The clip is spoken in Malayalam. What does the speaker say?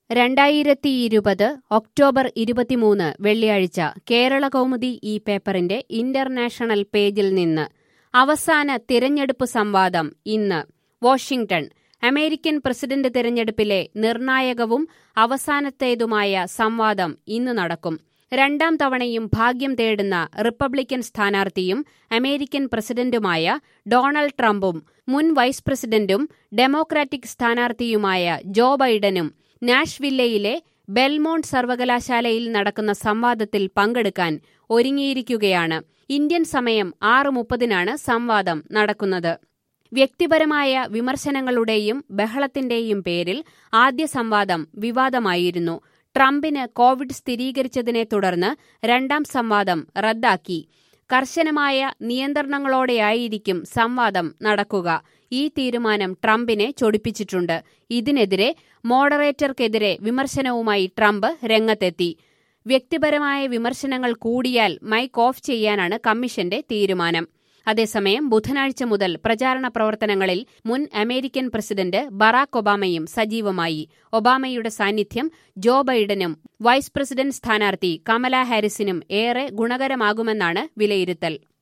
രണ്ടായിരത്തി ഇരുപത് ഒക്ടോബർ ഇരുപത്തിമൂന്ന് വെള്ളിയാഴ്ച കേരള കൗമുദി ഈ പേപ്പറിന്റെ ഇന്റർനാഷണൽ പേജിൽ നിന്ന് അവസാന തിരഞ്ഞെടുപ്പ് സംവാദം ഇന്ന് വാഷിംഗ്ടൺ അമേരിക്കൻ പ്രസിഡന്റ് തിരഞ്ഞെടുപ്പിലെ നിർണായകവും അവസാനത്തേതുമായ സംവാദം ഇന്ന് നടക്കും രണ്ടാം തവണയും ഭാഗ്യം തേടുന്ന റിപ്പബ്ലിക്കൻ സ്ഥാനാർത്ഥിയും അമേരിക്കൻ പ്രസിഡന്റുമായ ഡൊണാൾഡ് ട്രംപും മുൻ വൈസ് പ്രസിഡന്റും ഡെമോക്രാറ്റിക് സ്ഥാനാർത്ഥിയുമായ ജോ ബൈഡനും നാഷ്വില്ലയിലെ ബെൽമോണ്ട് സർവകലാശാലയിൽ നടക്കുന്ന സംവാദത്തിൽ പങ്കെടുക്കാൻ ഒരുങ്ങിയിരിക്കുകയാണ് ഇന്ത്യൻ സമയം ആറ് മുപ്പതിനാണ് സംവാദം നടക്കുന്നത് വ്യക്തിപരമായ വിമർശനങ്ങളുടെയും ബഹളത്തിന്റെയും പേരിൽ ആദ്യ സംവാദം വിവാദമായിരുന്നു ട്രംപിന് കോവിഡ് സ്ഥിരീകരിച്ചതിനെ തുടർന്ന് രണ്ടാം സംവാദം റദ്ദാക്കി കർശനമായ നിയന്ത്രണങ്ങളോടെയായിരിക്കും സംവാദം നടക്കുക ഈ തീരുമാനം ട്രംപിനെ ചൊടിപ്പിച്ചിട്ടുണ്ട് ഇതിനെതിരെ മോഡറേറ്റർക്കെതിരെ വിമർശനവുമായി ട്രംപ് രംഗത്തെത്തി വ്യക്തിപരമായ വിമർശനങ്ങൾ കൂടിയാൽ മൈക്ക് ഓഫ് ചെയ്യാനാണ് കമ്മീഷന്റെ തീരുമാനം അതേസമയം ബുധനാഴ്ച മുതൽ പ്രചാരണ പ്രവർത്തനങ്ങളിൽ മുൻ അമേരിക്കൻ പ്രസിഡന്റ് ബറാക് ഒബാമയും സജീവമായി ഒബാമയുടെ സാന്നിധ്യം ജോ ബൈഡനും വൈസ് പ്രസിഡന്റ് സ്ഥാനാർത്ഥി കമല ഹാരിസിനും ഏറെ ഗുണകരമാകുമെന്നാണ് വിലയിരുത്തൽ